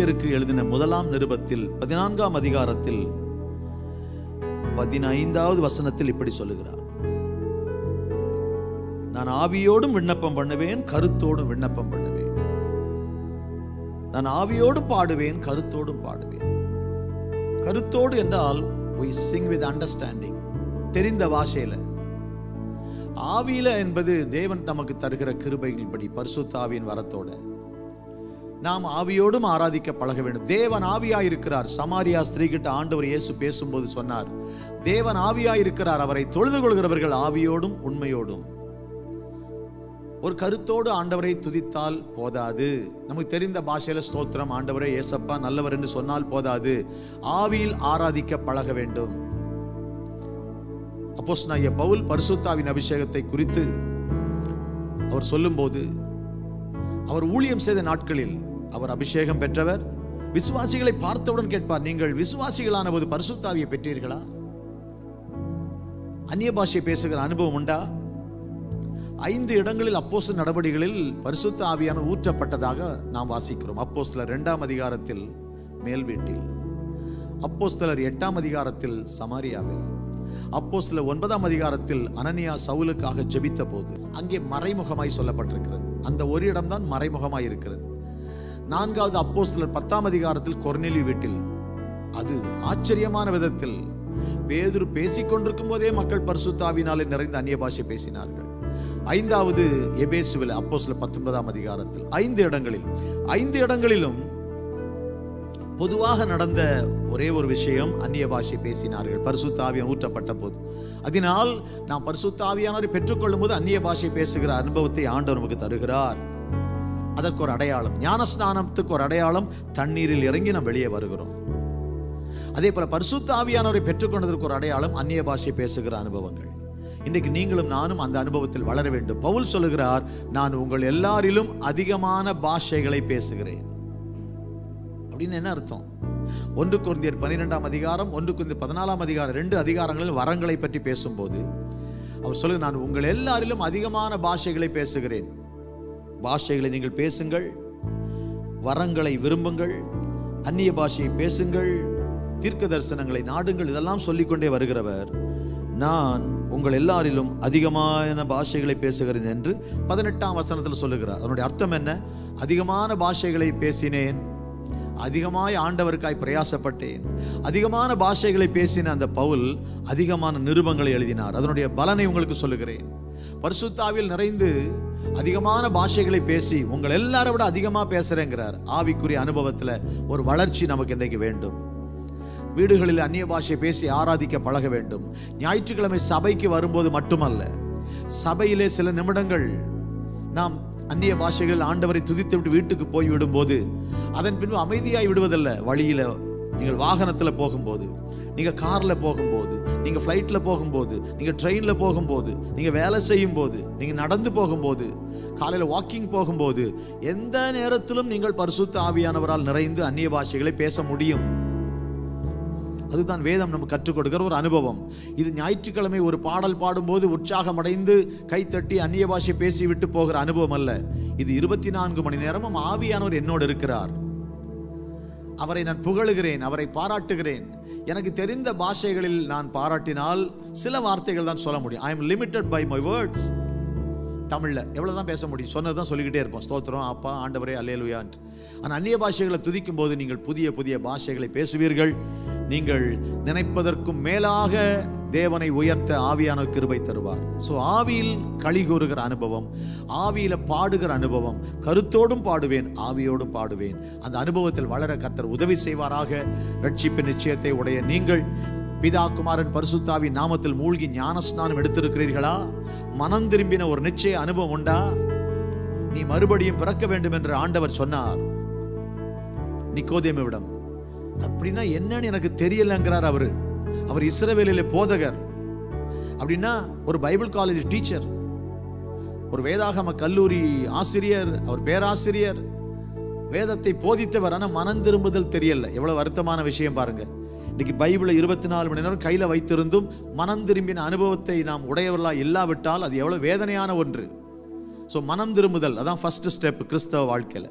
கொரிந்தியருக்கு எழுதின முதலாம் நிருபத்தில் பதினான்காம் அதிகாரத்தில் பதினைந்தாவது வசனத்தில் இப்படி சொல்லுகிறார் நான் ஆவியோடும் விண்ணப்பம் பண்ணுவேன் கருத்தோடும் விண்ணப்பம் பண்ணுவேன் நான் ஆவியோடும் பாடுவேன் கருத்தோடும் பாடுவேன் கருத்தோடு என்றால் we sing with understanding தெரிந்த பாஷையில ஆவியில என்பது தேவன் தமக்கு தருகிற கிருபைகளின்படி பரிசுத்தாவியின் வரத்தோட நாம் ஆவியோடும் ஆராதிக்க பழக வேண்டும் தேவன் ஆவியாய் இருக்கிறார் சமாரியா ஸ்திரீ கிட்ட ஆண்டவர் இயேசு பேசும்போது சொன்னார் தேவன் ஆவியாய் இருக்கிறார் அவரை தொழுது கொள்கிறவர்கள் ஆவியோடும் உண்மையோடும் ஒரு கருத்தோடு ஆண்டவரை துதித்தால் போதாது நமக்கு தெரிந்த பாஷையில ஸ்தோத்திரம் ஆண்டவரே ஏசப்பா நல்லவர் என்று சொன்னால் போதாது ஆவியில் ஆராதிக்க பழக வேண்டும் அப்போஸ்தலனாகிய பவுல் பரிசுத்தாவின் அபிஷேகத்தை குறித்து அவர் சொல்லும்போது அவர் ஊழியம் செய்த நாட்களில் அவர் அபிஷேகம் பெற்றவர் விசுவாசிகளை பார்த்தவுடன் கேட்பார் நீங்கள் விசுவாசிகளான போது பரிசுத்தாவியை பெற்றீர்களா அந்நிய பாஷை பேசுகிற அனுபவம் உண்டா ஐந்து இடங்களில் அப்போஸ்தல நடவடிக்கைகளில் பரிசுத்த ஆவியான ஊற்றப்பட்டதாக நாம் வாசிக்கிறோம் அப்போஸ்தலர் இரண்டாம் அதிகாரத்தில் மேல் வீட்டில் அப்போஸ்தலர் எட்டாம் அதிகாரத்தில் சமாரியாவில் அப்போஸ்தலர் ஒன்பதாம் அதிகாரத்தில் அனனியா சவுலுக்காக ஜெபித்த போது அங்கே மறைமுகமாய் சொல்லப்பட்டிருக்கிறது அந்த ஒரு இடம்தான் மறைமுகமாய் இருக்கிறது நான்காவது அப்போஸ்தலர் பத்தாம் அதிகாரத்தில் கொர்நெலி வீட்டில் அது ஆச்சரியமான விதத்தில் பேதுரு பேசிக் கொண்டிருக்கும் போதே மக்கள் பரிசுத்தாவினாலே நிறைந்த அந்நிய பாஷை பேசினார்கள் ஐந்தாவது எபேசுவில் அப்போஸ்தலர் பத்தொன்பதாம் அதிகாரத்தில் ஐந்து இடங்களில் ஐந்து இடங்களிலும் பொதுவாக நடந்த ஒரே ஒரு விஷயம் அந்நிய பாஷை பேசினார்கள் பரிசுத்தாவியன் ஊற்றப்பட்ட போது அதனால் நாம் பரிசுத்தாவியானவரை பெற்றுக்கொள்ளும் போது அந்நிய பாஷை பேசுகிற அனுபவத்தை ஆண்டவர் நமக்கு தருகிறார் அதற்கு ஒரு அடையாளம் ஞானஸ்நானத்துக்கு ஒரு அடையாளம் தண்ணீரில் இறங்கி நாம் வெளியே வருகிறோம் அதே போல பரிசுத்த ஆவியானவரை பெற்றுக்கொண்டதற்கு ஒரு அடையாளம் அந்நிய பாஷை பேசுகிற அனுபவங்கள் இன்றைக்கு நீங்களும் நானும் அந்த அனுபவத்தில் வளர வேண்டும் பவுல் சொல்லுகிறார் நான் உங்கள் எல்லாரிலும் அதிகமான பாஷைகளை பேசுகிறேன் அப்படின்னு என்ன அர்த்தம் ஒன்று குருந்தியர் பன்னிரெண்டாம் அதிகாரம் ஒன்று குருந்தியர் பதினாலாம் அதிகாரம் ரெண்டு அதிகாரங்களில் வரங்களை பற்றி பேசும்போது அவர் சொல்லுங்க நான் உங்கள் எல்லாரிலும் அதிகமான பாஷைகளை பேசுகிறேன் பாஷைகளை நீங்கள் பேசுங்கள் வரங்களை விரும்புங்கள் அந்நிய பாஷையை பேசுங்கள் தீர்க்க தரிசனங்களை நாடுங்கள் இதெல்லாம் சொல்லிக்கொண்டே வருகிறவர் நான் உங்கள் எல்லாரிலும் அதிகமான பாஷைகளை பேசுகிறேன் என்று பதினெட்டாம் வசனத்தில் சொல்லுகிறார் அதனுடைய அர்த்தம் என்ன அதிகமான பாஷைகளை பேசினேன் அதிகமாய் ஆண்டவருக்காய் பிரயாசப்பட்டேன் அதிகமான பாஷைகளை பேசின அந்த பவுல் அதிகமான நிருபங்களை எழுதினார் அதனுடைய பலனை உங்களுக்கு சொல்லுகிறேன் பரிசுத்தாவில் நிறைந்து அதிகமான பாஷைகளை பேசி உங்கள் எல்லாரை விட அதிகமா பேசுறேங்கிறார் ஆவிக்குரிய அனுபவத்துல ஒரு வளர்ச்சி நமக்கு இன்றைக்கு வேண்டும் வீடுகளில் அந்நிய பாஷை பேசி ஆராதிக்க பழக வேண்டும் ஞாயிற்றுக்கிழமை சபைக்கு வரும்போது மட்டுமல்ல சபையிலே சில நிமிடங்கள் நாம் அந்நிய பாஷைகள் ஆண்டவரை துதித்து விட்டு வீட்டுக்கு போய் விடும்போது அதன் பின்பு அமைதியாய் விடுவதல்ல வழியில நீங்கள் வாகனத்துல போகும்போது நீங்க கார்ல போகும்போது நீங்க ஃப்ளைட்ல போகும்போது நீங்க ட்ரெயின்ல போகும்போது நீங்க வேலை செய்யும் போது நீங்க நடந்து போகும்போது காலையில வாக்கிங் போகும்போது எந்த நேரத்திலும் நீங்கள் பரிசுத்த ஆவியானவரால் நிறைந்து அந்நிய பாஷைகளை பேச முடியும் அதுதான் வேதம் நமக்கு கற்றுக் கொடுக்கிற ஒரு அனுபவம் இது ஞாயிற்றுக்கிழமை ஒரு பாடல் பாடும்போது உற்சாகம் அடைந்து கைத்தட்டி அந்நிய பாஷை பேசி விட்டு போகிற அனுபவம் அல்ல இது இருபத்தி நான்கு மணி நேரமும் ஆவியானவர் என்னோடு இருக்கிறார் அவரை நான் புகழுகிறேன் அவரை பாராட்டுகிறேன் எனக்கு தெரிந்த பாஷைகளில் நான் பாராட்டினால் சில வார்த்தைகள் தான் சொல்ல முடியும் I am limited by my words தமிழில் எவ்வளோ தான் பேச முடியும் சொன்னது தான் சொல்லிக்கிட்டே இருப்போம் ஸ்தோத்திரம் அப்பா ஆண்டவரே அல்லேலுயான்ட்டு ஆனால் அந்நிய பாஷைகளை துதிக்கும் போது நீங்கள் புதிய புதிய பாஷைகளை பேசுவீர்கள் நீங்கள் நினைப்பதற்கும் மேலாக தேவனை உயர்த்த ஆவியான கிருபை தருவார் ஸோ ஆவியில் களி கூறுகிற அனுபவம் ஆவியில பாடுகிற அனுபவம் கருத்தோடும் பாடுவேன் ஆவியோடும் பாடுவேன் அந்த அனுபவத்தில் வளர கர்த்தர் உதவி செய்வாராக ரட்சிப்பு நிச்சயத்தை உடைய நீங்கள் பிதா குமாரன் பரிசுத்தாவி நாமத்தில் மூழ்கி ஞானஸ்நானம் எடுத்திருக்கிறீர்களா மனம் திரும்பின ஒரு நிச்சய அனுபவம் உண்டா நீ மறுபடியும் பிறக்க வேண்டும் என்று ஆண்டவர் சொன்னார் நிக்கோதேமிடம் அப்படின்னா என்னன்னு எனக்கு தெரியலங்கிறார் அவரு அவர் இஸ்ரவேலிலே போதகர் அப்படின்னா ஒரு பைபிள் காலேஜ் டீச்சர் ஒரு வேதாகம கல்லூரி ஆசிரியர் அவர் பேராசிரியர் வேதத்தை போதித்தவர் ஆனால் மனம் திரும்புதல் தெரியல எவ்வளவு வருத்தமான விஷயம் பாருங்க இன்னைக்கு பைபிளை இருபத்தி நாலு மணி நேரம் கையில் வைத்திருந்தும் மனம் திரும்பின அனுபவத்தை நாம் உடையவர்களா இல்லாவிட்டால் அது எவ்வளவு வேதனையான ஒன்று ஸோ மனம் திரும்புதல் அதான் ஃபர்ஸ்ட் ஸ்டெப் கிறிஸ்தவ வாழ்க்கையில்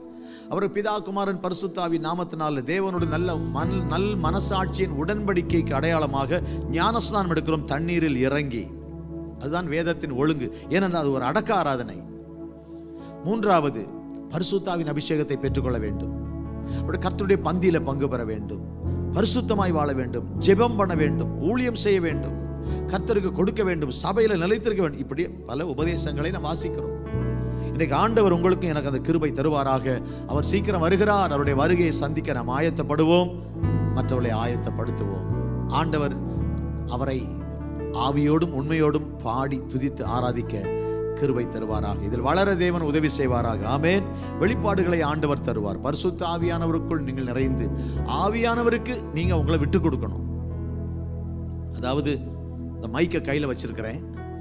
அவர் பிதா குமாரன் பரிசுத்தாவி நாமத்தினால தேவனோடு நல்ல மன் நல் மனசாட்சியின் உடன்படிக்கைக்கு அடையாளமாக ஞானஸ்நானம் எடுக்கிறோம் தண்ணீரில் இறங்கி அதுதான் வேதத்தின் ஒழுங்கு ஏனென்றால் அது ஒரு அடக்க ஆராதனை மூன்றாவது பரிசுத்தாவின் அபிஷேகத்தை பெற்றுக்கொள்ள வேண்டும் அப்படி கர்த்தருடைய பந்தியில பங்கு பெற வேண்டும் பரிசுத்தமாய் வாழ வேண்டும் ஜெபம் பண்ண வேண்டும் ஊழியம் செய்ய வேண்டும் கர்த்தருக்கு கொடுக்க வேண்டும் சபையில நிலைத்திருக்க வேண்டும் இப்படி பல உபதேசங்களை நாம் வாசிக்கிறோம் இன்னைக்கு ஆண்டவர் உங்களுக்கும் எனக்கு அந்த கிருபை தருவாராக அவர் சீக்கிரம் வருகிறார் அவருடைய வருகையை சந்திக்க நாம் ஆயத்தப்படுவோம் மற்றவர்களை ஆயத்தப்படுத்துவோம் ஆண்டவர் அவரை ஆவியோடும் உண்மையோடும் பாடி துதித்து ஆராதிக்க கிருபை தருவாராக இதில் வளர தேவன் உதவி செய்வாராக ஆமென் வெளிப்பாடுகளை ஆண்டவர் தருவார் பரிசுத்த ஆவியானவருக்குள் நீங்கள் நிறைந்து ஆவியானவருக்கு நீங்க உங்களை விட்டு கொடுக்கணும் அதாவது இந்த மைக்கை கையில வச்சிருக்கிறேன்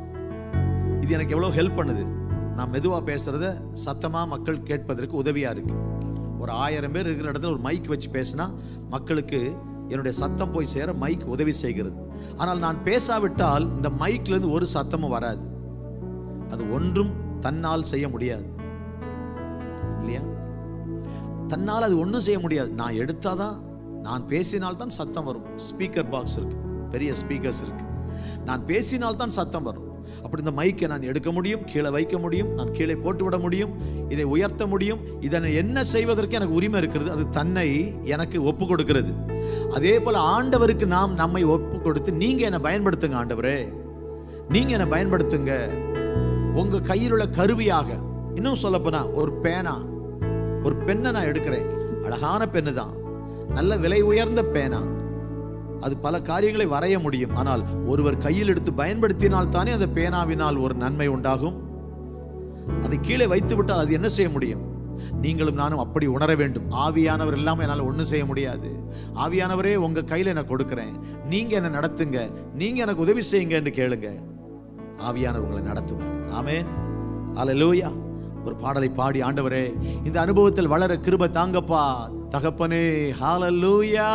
இது எனக்கு எவ்வளவு ஹெல்ப் பண்ணுது நான் மெதுவா பேசுறத சத்தமா மக்கள் கேட்பதற்கு உதவியா இருக்கு ஒரு ஆயிரம் பேர் இருக்கிற இடத்துல ஒரு மைக் வச்சு பேசினா மக்களுக்கு என்னுடைய சத்தம் போய் சேர மைக் உதவி செய்கிறது ஆனால் நான் பேசாவிட்டால் இந்த மைக்ல இருந்து ஒரு சத்தமும் வராது அது ஒன்றும் தன்னால் செய்ய முடியாது இல்லையா தன்னால் அது ஒன்றும் செய்ய முடியாது நான் எடுத்தாதான் நான் பேசினால்தான் சத்தம் வரும் ஸ்பீக்கர் பாக்ஸ் இருக்கு பெரிய ஸ்பீக்கர்ஸ் இருக்கு நான் பேசினால்தான் சத்தம் வரும் அப்படி இந்த மைக்கை நான் எடுக்க முடியும் கீழே வைக்க முடியும் நான் கீழே போட்டு விட முடியும் இதை உயர்த்த முடியும் இதனை என்ன செய்வதற்கு எனக்கு உரிமை இருக்கிறது அது தன்னை எனக்கு ஒப்பு கொடுக்கிறது அதே போல ஆண்டவருக்கு நாம் நம்மை ஒப்பு கொடுத்து நீங்க என்னை பயன்படுத்துங்க ஆண்டவரே நீங்க என்னை பயன்படுத்துங்க உங்க கையில் உள்ள கருவியாக இன்னும் சொல்லப்போனா ஒரு பேனா ஒரு பெண்ணை நான் எடுக்கிறேன் அழகான பெண்ணு தான் நல்ல விலை உயர்ந்த பேனா அது பல காரியங்களை வரைய முடியும் ஆனால் ஒருவர் கையில் எடுத்து பயன்படுத்தினால் தானே அந்த பேனாவினால் ஒரு நன்மை உண்டாகும் அதை கீழே வைத்து விட்டால் அது என்ன செய்ய முடியும் நீங்களும் நானும் அப்படி உணர வேண்டும் ஆவியானவர் இல்லாம என்னால் ஒண்ணும் செய்ய முடியாது ஆவியானவரே உங்க கையில நான் கொடுக்கிறேன் நீங்க என்ன நடத்துங்க நீங்க எனக்கு உதவி செய்யுங்க என்று கேளுங்க ஆவியானவர் உங்களை நடத்துவார் ஆமென் அல்லேலூயா ஒரு பாடலை பாடி ஆண்டவரே இந்த அனுபவத்தில் வளர கிருப தாங்கப்பா தகப்பனே ஹalleluya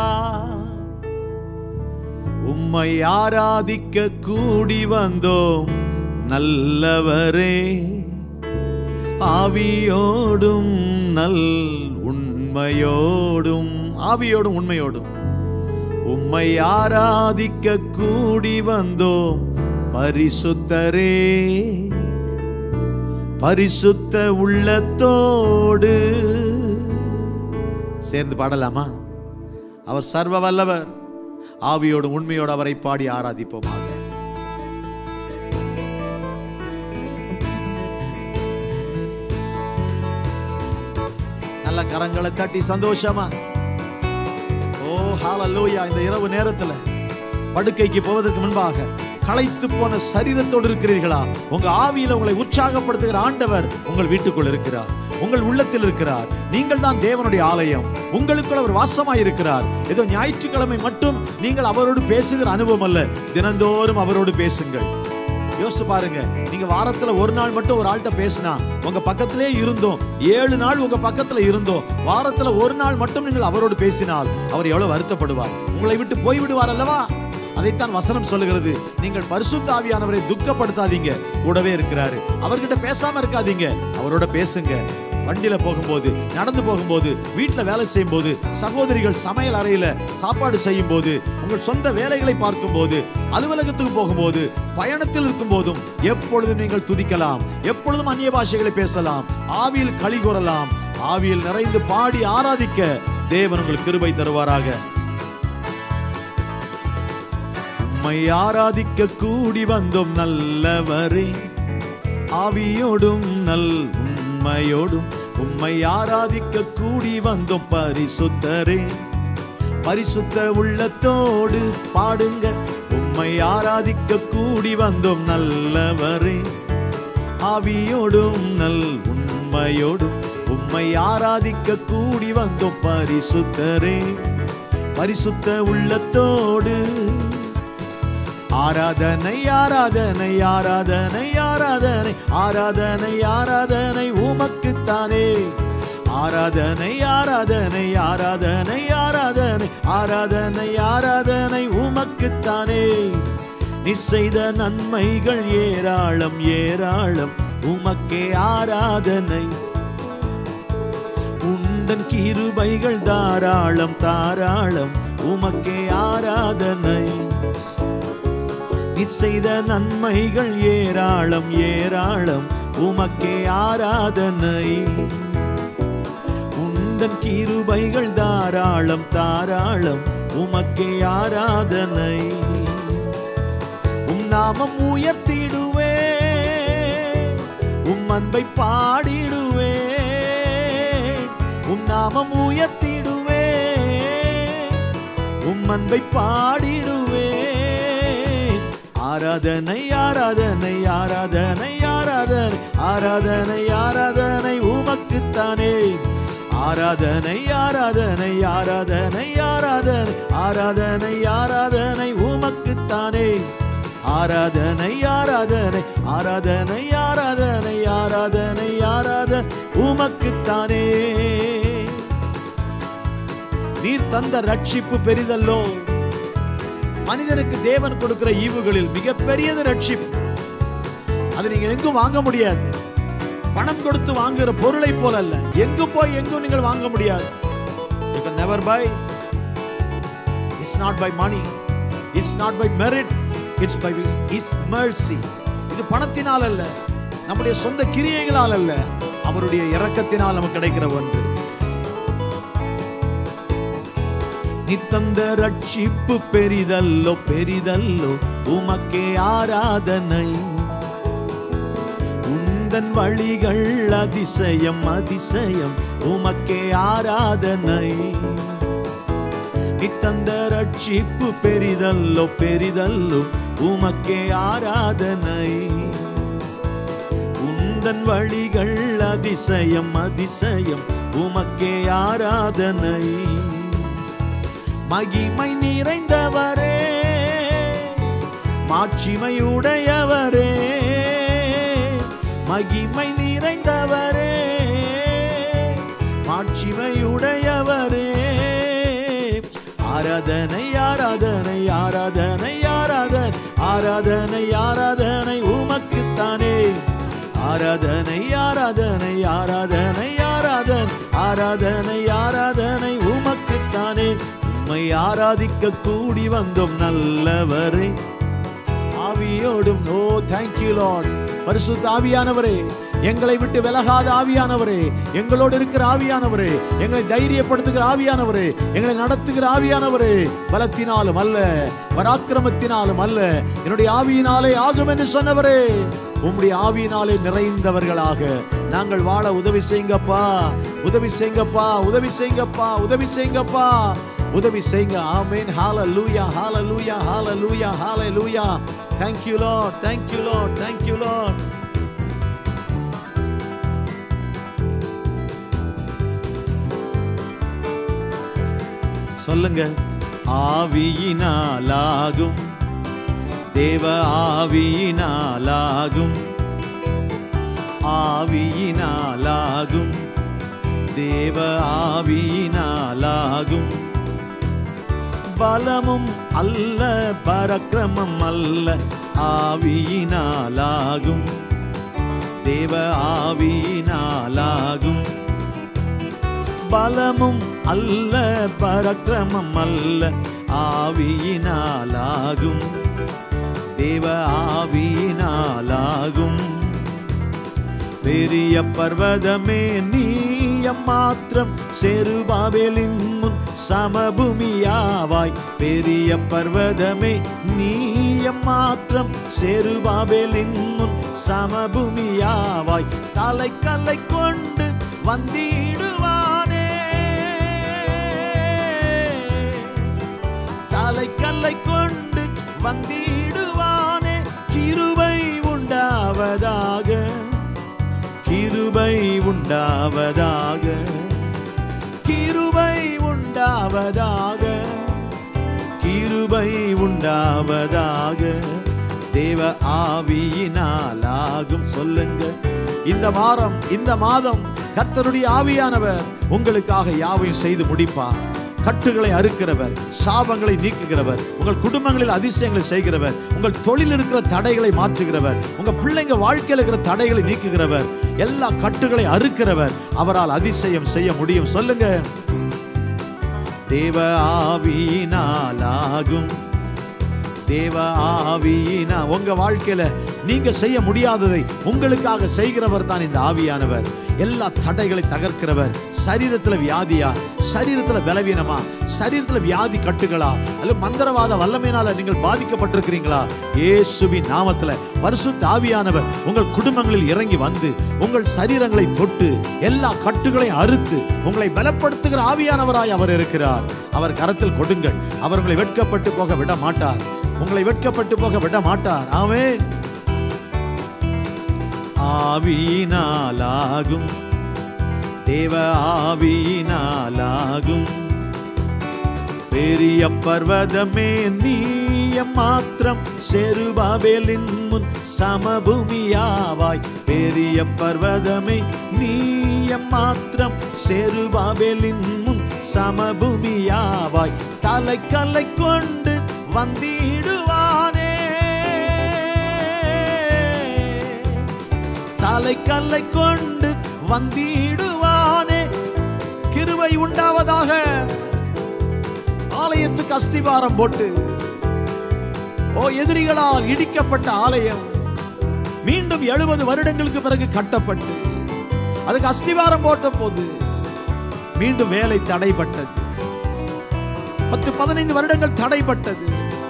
உம்மை ஆராதிக்க கூடி வந்தோம் நல்லவரே ஆவியோடும் நல் உண்மையோடும் ஆவியோடும் உண்மையோடும் உம்மை ஆராதிக்க கூடி வந்தோம் பரிசுத்தரே பரிசுத்த உள்ளத்தோடு சேர்ந்து பாடலாமா அவர் சர்வ வல்லவர் ஆவியோடு உண்மையோடு அவரை பாடி ஆராதிப்போமாக நல்ல கரங்களை தட்டி சந்தோஷமா ஓ ஹalleluya இந்த இரவு நேரத்துல படுக்கைக்கு போவதற்கு முன்பாக களைத்து போன சரீரத்தோடு இருக்கிறீர்களா உங்க ஆவியில உங்களை உற்சாகப்படுத்துகிற ஆண்டவர் உங்கள் வீட்டுக்குள் இருக்கிறார் உங்கள் உள்ளத்தில் இருக்கிறார் நீங்கள் தான் தேவனுடைய ஆலயம் உங்களுக்குள் அவர் வாசமாய் இருக்கிறார் ஏதோ ஞாயிற்றுக்கிழமை மட்டும் நீங்கள் அவரோடு பேசுகிற அனுபவம் அல்ல தினந்தோறும் அவரோடு பேசுங்கள் யோசித்து பாருங்க நீங்க வாரத்துல ஒரு நாள் மட்டும் ஒரு ஆள்கிட்ட பேசினா உங்க பக்கத்திலே இருந்தோம் ஏழு நாள் உங்க பக்கத்துல இருந்தோம் வாரத்துல ஒரு நாள் மட்டும் நீங்கள் அவரோடு பேசினால் அவர் எவ்வளவு வருத்தப்படுவார் உங்களை விட்டு போய் விடுவார் அல்லவா அதைத்தான் வசனம் சொல்லுகிறது நீங்கள் பரிசுத்த ஆவியானவரை துக்கப்படுத்தாதீங்க கூடவே இருக்கிறாரு அவர்கிட்ட பேசாம இருக்காதீங்க அவரோட பேசுங்க வண்டியில போகும்போது நடந்து போகும்போது வீட்டுல வேலை செய்யும் போது சகோதரிகள் சமையல் அறையில சாப்பாடு செய்யும் போது உங்கள் சொந்த வேலைகளை பார்க்கும் போது அலுவலகத்துக்கு போகும்போது பயணத்தில் இருக்கும் போதும் எப்பொழுதும் நீங்கள் துதிக்கலாம் எப்பொழுதும் அந்நிய பாஷைகளை பேசலாம் ஆவியில் களி கூறலாம் ஆவியில் நிறைந்து பாடி ஆராதிக்க தேவன் உங்களுக்கு கிருபை தருவாராக உம்மை ஆராதிக்க கூடி வந்தோம் நல்லவரே ஆவியோடும் நல் உண்மையோடும் உம்மை ஆராதிக்க கூடி வந்தோம் பரிசுத்தரே பரிசுத்த உள்ளத்தோடு பாடுங்க உம்மை ஆராதிக்க கூடி வந்தோம் நல்லவரே ஆவியோடும் நல் உண்மையோடும் உம்மை ஆராதிக்க கூடி வந்தோம் பரிசுத்தரே பரிசுத்த உள்ளத்தோடு ஆராதனை ஆராதனை ஆராதனை ஆராதனை ஆராதனை ஆராதனை உமக்குத்தானே ஆராதனை ஆராதனை ஆராதனை ஆராதனை ஆராதனை ஆராதனை உமக்குத்தானே நீ செய்த நன்மைகள் ஏராளம் ஏராளம் உமக்கே ஆராதனை உந்தன் கிருபைகள் தாராளம் தாராளம் உமக்கே ஆராதனை நீ செய்த நன்மைகள் ஏராளம் ஏராளம் உமக்கே ஆராதனை உந்தன் கிருபைகள் தாராளம் தாராளம் உமக்கே ஆராதனை உம் நாமம் உயர்த்திடுவே உம் அன்பை பாடிடுவே உம் நாமம் உயர்த்திடுவே உம் அன்பை பாடிடுவே ஆராதனை ஆராதனை ஆராதனை ஆராதனை ஆராதனை ஆராதனை உமக்குத்தானே ஆராதனை ஆராதனை ஆராதனை ஆராதனை ஆராதனை ஆராதனை உமக்குத்தானே ஆராதனை ஆராதனை ஆராதனை ஆராதனை ஆராதனை ஆராதனை உமக்குத்தானே நீர் தந்த ரட்சிப்பு பெரிதல்லோ மனிதனுக்கு தேவன் கொடுக்கிற ஈவுகளில் மிகப்பெரியது ரட்சிப்பு அது நீங்க எங்கும் வாங்க முடியாது பணம் கொடுத்து வாங்குகிற பொருளை போல அல்ல எங்கும் போய் எங்கும் நீங்கள் வாங்க முடியாது you can never buy it's not by money it's not by merit it's by his, his mercy இது பணத்தினால் அல்ல நம்முடைய சொந்த கிரியைகளால் அல்ல அவருடைய இரக்கத்தினால் நமக்கு கிடைக்கிற ஒன்று நீ தந்த ரட்சிப்பு பெரிதல்லோ பெரிதல்லோ உமக்கே ஆராதனை உந்தன் வழிகள் அதிசயம் அதிசயம் உமக்கே ஆராதனை நீ தந்த ரட்சிப்பு பெரிதல்லோ பெரிதல்லோ உமக்கே ஆராதனை உந்தன் வழிகள் அதிசயம் அதிசயம் உமக்கே ஆராதனை மகிமை நிறைந்தவரே மாட்சிமையுடையவரே மகிமை நிறைந்தவரே மாட்சிமையுடையவரே ஆராதனை ஆராதனை ஆராதனை ஆராதனை ஆராதனை ஆராதனை உமக்குத்தானே ஆராதனை ஆராதனை ஆராதனை ஆராதனை ஆராதனை ஆராதனை உமக்குத்தானே உம்மை ஆராதிக்க கூடி வந்தோம் நல்லவரே ஆவியோடும் ஓ தேங்க்யூ லார்ட் பரிசுத்த ஆவியானவரே எங்களை விட்டு விலகாத ஆவியானவரே எங்களோடு இருக்கிற ஆவியானவரே எங்களை தைரியப்படுத்துகிற ஆவியானவரே எங்களை நடத்துகிற ஆவியானவரே பலத்தினாலும் அல்ல பராக்கிரமத்தினாலும் அல்ல என்னுடைய ஆவியினாலே ஆகும் என்று சொன்னவரே உம்முடைய ஆவியினாலே நிறைந்தவர்களாக நாங்கள் வாழ உதவி செய்யுங்கப்பா உதவி செய்யுங்கப்பா உதவி செய்யுங்கப்பா உதவி செய்யுங்கப்பா உதவி செய்யுங்க ஆமென் ஹalleluya ஹalleluya ஹalleluya ஹalleluya thank you lord thank you lord thank you lord சொல்லுங்க ஆவியினாலாகும் தேவ ஆவியினாலாகும் ஆவியினாலாகும் தேவ ஆவியினாலாகும் பலமும் அல்ல பரக்கிரமம் அல்ல ஆவியினாலாகும் தேவ ஆவியினாலாகும் பலமும் அல்ல பரக்கிரமம் அல்ல ஆவியினாலாகும் தேவ ஆவியினாலாகும் பெரிய பர்வதமே நீய மாத்திரம் செருபாபேலின் முன் சமபூமியாவாய் பெரிய பர்வதமே நீய மாத்திரம் செருபாபேலின் முன் சமபூமியாவாய் தலைக்கல்லை கொண்டு வந்திடுவானே தலைக்கல்லை கொண்டு வந்திடுவானே கிருபை உண்டாவதாக கிருபை உண்டாவதாக கிருபை உண்டாவதாக கிருபை உண்டாவதாக தேவ ஆவியினாலாகும் சொல்லுங்க இந்த வாரம் இந்த மாதம் கர்த்தருடைய ஆவியானவர் உங்களுக்காக யாவையும் செய்து முடிப்பார் கட்டுகளை அறுக்கிறவர் சாபங்களை நீக்குகிறவர் உங்கள் குடும்பங்களில் அதிசயங்களை செய்கிறவர் உங்கள் தொழில் இருக்கிற தடைகளை மாற்றுகிறவர் உங்க பிள்ளைங்க வாழ்க்கையில் இருக்கிற தடைகளை நீக்குகிறவர் எல்லா கட்டுகளை அறுக்கிறவர் அவரால் அதிசயம் செய்ய முடியும் சொல்லுங்க தேவ ஆவியினாலாகும் தேவ ஆவியினா உங்க வாழ்க்கையில நீங்க செய்ய முடியாததை உங்களுக்காக செய்கிறவர் தான் இந்த ஆவியானவர் எல்லா தடைகளை தகர்க்கிறவர் சரீரத்துல வியாதியா சரீரத்துல பலவீனமா சரீரத்துல வியாதி கட்டுகளா அல்லது மந்திரவாத வல்லமையினால நீங்கள் பாதிக்கப்பட்டிருக்கிறீங்களா இயேசுவின் நாமத்துல பரிசுத்த ஆவியானவர் உங்கள் குடும்பங்களில் இறங்கி வந்து உங்கள் சரீரங்களை தொட்டு எல்லா கட்டுகளையும் அறுத்து உங்களை பலப்படுத்துகிற ஆவியானவராய் அவர் இருக்கிறார் அவர் கரத்தில் கொடுங்கள் அவர் உங்களை வெட்கப்பட்டு போக விட மாட்டார் உங்களை வெட்கப்பட்டு போக விட மாட்டார் ஆமென் ஆவியினாலாகும் தேவ ஆவியினாலாகும் பெரிய பர்வதமே நீய மாத்திரம் செருபாபேலின் முன் சமபூமியாவாய் பெரிய பர்வதமே நீய மாத்திரம் செருபாபேலின் முன் சமபூமியாவாய் தலைக்கல்லை கொண்டு வந்திடுவானே தலைக்கல்லை கொண்டு வந்திடுவானே கிருபை உண்டாவதாக ஆலயத்துக்கு அஸ்திவாரம் போட்டு ஓ எதிரிகளால் இடிக்கப்பட்ட ஆலயம் மீண்டும் எழுபது வருடங்களுக்கு பிறகு கட்டப்பட்டு அதுக்கு அஸ்திவாரம் போட்ட போது மீண்டும் வேலை தடைப்பட்டது பத்து பதினைந்து வருடங்கள் தடைப்பட்டது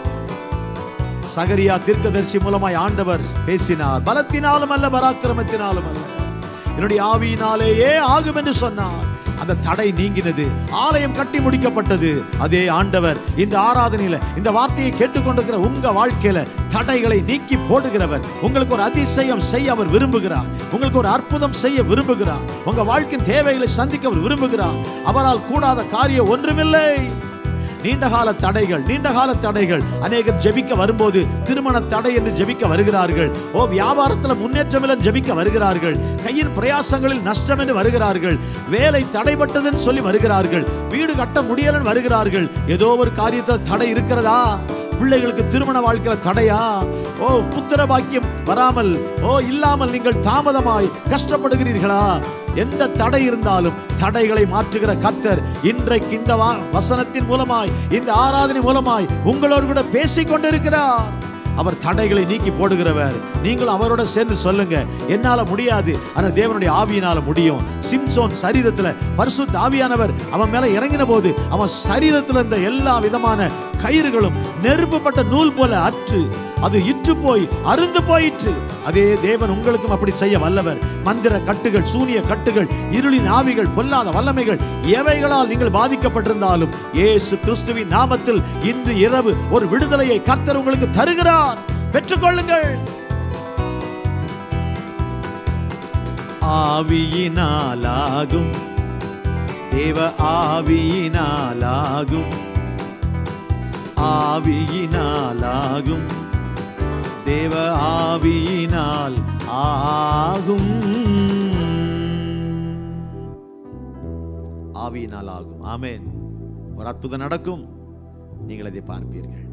சகரியா தீர்க்கதரிசி மூலமாய் ஆண்டவர் பேசினார் பலத்தினாலும் அல்ல பராக்கிரமத்தினாலும் அல்ல என்னுடைய ஆவியினாலேயே ஆகும் என்று சொன்னார் அந்த தடை நீங்கினது ஆலயம் கட்டி முடிக்கப்பட்டது அதே ஆண்டவர் இந்த ஆராதனையில இந்த வார்த்தையை கேட்டுக்கொண்டிருக்கிற உங்க வாழ்க்கையில தடைகளை நீக்கி போடுகிறவர் உங்களுக்கு ஒரு அதிசயம் செய்ய அவர் விரும்புகிறார் உங்களுக்கு ஒரு அற்புதம் செய்ய விரும்புகிறார் உங்க வாழ்க்கையின் தேவைகளை சந்திக்க அவர் விரும்புகிறார் அவரால் கூடாத காரியம் ஒன்றுமில்லை நீண்ட கால தடைகள் நீண்ட கால தடைகள் அநேகர் ஜெபிக்க வரும்போது திருமண தடை என்று ஜெபிக்க வருகிறார்கள் ஓ வியாபாரத்துல முன்னேற்றம் இல்லை ஜெபிக்க வருகிறார்கள் கையின் பிரயாசங்களில் நஷ்டம் என்று வருகிறார்கள் வேலை தடைப்பட்டதுன்னு சொல்லி வருகிறார்கள் வீடு கட்ட முடியலன்னு வருகிறார்கள் ஏதோ ஒரு காரியத்தில் தடை இருக்கிறதா பிள்ளைகளுக்கு திருமண வாழ்க்கையில தடையா ஓ புத்திர பாக்கியம் வராமல் ஓ இல்லாமல் நீங்கள் தாமதமாய் கஷ்டப்படுகிறீர்களா எந்த தடை இருந்தாலும் தடைகளை மாற்றுகிற கர்த்தர் இன்றைக்கு இந்த வா- வசனத்தின் மூலமாய் இந்த ஆராதனை மூலமாய் உங்களோடு கூட பேசிக் கொண்டிருக்கிறார் அவர் தடைகளை நீக்கி போடுகிறவர் நீங்களும் அவரோட சேர்ந்து சொல்லுங்க என்னால முடியாது ஆனா தேவனுடைய ஆவியினால முடியும் சிம்சோன் சரீரத்துல பரிசுத்த ஆவியானவர் அவன் மேல இறங்கின போது அவன் சரீரத்துல இருந்த எல்லா விதமான கயிறுகளும் நெருப்புப்பட்ட நூல் போல அற்று அது இற்று போய் அருந்து போயிற்று அதே தேவன் உங்களுக்கும் அப்படி செய்ய வல்லவர் மந்திர கட்டுகள் சூனிய கட்டுகள் இருளின் ஆவிகள் பொல்லாத வல்லமைகள் எவைகளால் நீங்கள் பாதிக்கப்பட்டிருந்தாலும் இயேசு கிறிஸ்துவின் நாமத்தில் இன்று இரவு ஒரு விடுதலையை கர்த்தர் உங்களுக்கு தருகிறார் பெற்றுக்கொள்ளுங்கள் ஆவியினாலாகும் தேவ ஆவியினாலாகும் ஆவியினாலாகும் தேவ ஆவியினால் ஆகும் ஆவியினால் ஆகும் ஆமென் ஒரு அற்புதம் நடக்கும் நீங்கள் அதை பார்ப்பீர்கள்